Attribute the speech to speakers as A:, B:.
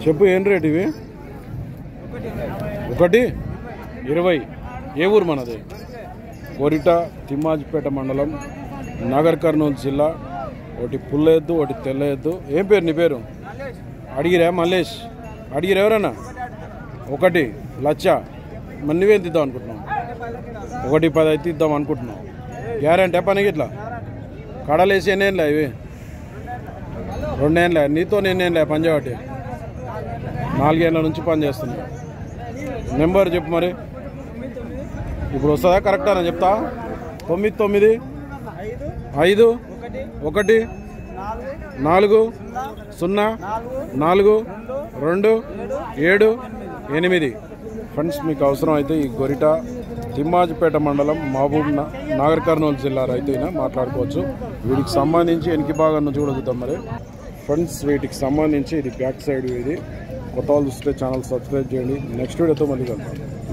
A: చెప్పు ఏం రేట్ ఇవి ఒకటి ఇరవై ఏ ఊరు మనది కోరిట తిమ్మాజిపేట మండలం నాగర్ కర్నూలు జిల్లా ఒకటి పుల్ల ఎద్దు ఒకటి తెల్ల ఎద్దు ఏం పేరు నీ పేరు అడిగిరా మల్లేష్ అడిగిరా ఎవరన్నా ఒకటి లచ్చ మరి నువ్వేం తీద్దాం అనుకుంటున్నావు ఒకటి పది అయితే ఇద్దాం అనుకుంటున్నావు గ్యారంటీ పనికి ఇట్లా కడలేసి ఎన్నేళ్ళే ఇవి రెండేళ్ళే నీతో నేనేళ్ళే పని చేయబట్టి నాలుగేళ్ల నుంచి పని చేస్తున్నా నెంబర్ చెప్పు మరి ఇప్పుడు వస్తుందా కరెక్టా నేను చెప్తా తొమ్మిది తొమ్మిది ఐదు ఒకటి నాలుగు సున్నా నాలుగు రెండు ఏడు ఎనిమిది ఫ్రెండ్స్ మీకు అవసరం అయితే ఈ గొరిట తిమ్మాజిపేట మండలం మహబూబ్ నా- నాగర్ కర్నూలు జిల్లా రైతుయినా మాట్లాడుకోవచ్చు వీటికి సంబంధించి వెనక భాగాన్ని చూడగలుగుతాం మరి ఫ్రెండ్స్ వీటికి సంబంధించి ఇది బ్యాక్ సైడ్ ఇది కొత్త వాళ్ళు చూస్తే ఛానల్ సబ్స్క్రైబ్ చేయండి నెక్స్ట్ వీడియోతో మళ్ళీ కలుద్దాం